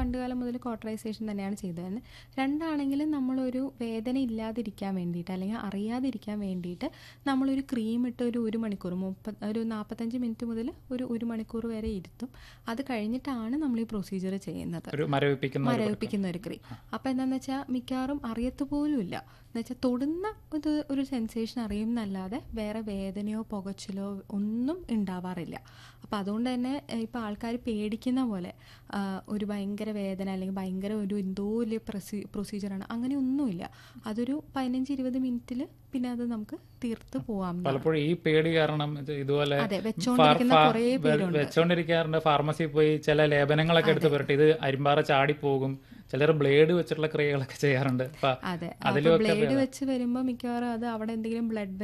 പണ്ടുകാലം മുതൽ കോട്ടറൈസേഷൻ തന്നെയാണ് ചെയ്തത് രണ്ടാണെങ്കിലും നമ്മളൊരു വേദന ഇല്ലാതിരിക്കാൻ വേണ്ടിയിട്ട് അല്ലെങ്കിൽ അറിയാതിരിക്കാൻ വേണ്ടിയിട്ട് നമ്മളൊരു ക്രീം ഇട്ട് ഒരു ഒരു മണിക്കൂർ മുപ്പത് ഒരു നാൽപ്പത്തഞ്ച് മിനിറ്റ് മുതൽ ഒരു ഒരു മണിക്കൂർ വരെ ഇരുത്തും അത് കഴിഞ്ഞിട്ടാണ് നമ്മൾ ഈ പ്രൊസീജിയർ ചെയ്യുന്നത് ഒരു മരവിപ്പിക്കുന്ന ഒരു മരവിപ്പിക്കുന്ന ഒരു ക്രീം അപ്പം എന്താണെന്ന് വെച്ചാൽ മിക്കവാറും അറിയത്ത് പോലും ഇല്ല എന്ന് വെച്ചാൽ തൊടുന്ന ഇത് ഒരു സെൻസേഷൻ അറിയുന്നല്ലാതെ വേറെ വേദനയോ പുകച്ചിലോ ഒന്നും ഉണ്ടാവാറില്ല അപ്പം അതുകൊണ്ട് തന്നെ ഇപ്പം ആൾക്കാർ പേടിക്കുന്ന പോലെ ആ, ഒരു ഭയങ്കര വേദന അല്ലെങ്കിൽ ഭയങ്കര ഒരു എന്തോ വലിയ പ്രൊസീ പ്രൊസീജിയറാണ് അങ്ങനെ ഒന്നുമില്ല അതൊരു പതിനഞ്ച് ഇരുപത് മിനിറ്റിൽ പിന്നെ അത് നമുക്ക് തീർത്ത് പോവാം പലപ്പോഴും ഈ പേടി കാരണം ഇത് ഇതുപോലെ അതെ വെച്ചോണ്ടിരിക്കുന്ന ഫാർ- കുറേ വെ- പേരുണ്ട് വെച്ചോണ്ടിരിക്കാറുണ്ട് ഫാർമസിയിൽ പോയി ചില ലേപനങ്ങളൊക്കെ എടുത്ത് പുരട്ടി ഇത് അരിമ്പാറ ചാടിപ്പോകും ചിലർ ബ്ലേഡ് വെച്ചിട്ടുള്ള ക്രിയകളൊക്കെ ചെയ്യാറുണ്ട് അപ്പൊ അതെ അതിലുമൊക്കെ ബ്ലേഡ് വെച്ച് വരുമ്പോൾ മിക്കവാറും അത് അവിടെ എന്തെങ്കിലും ബ്ലഡ്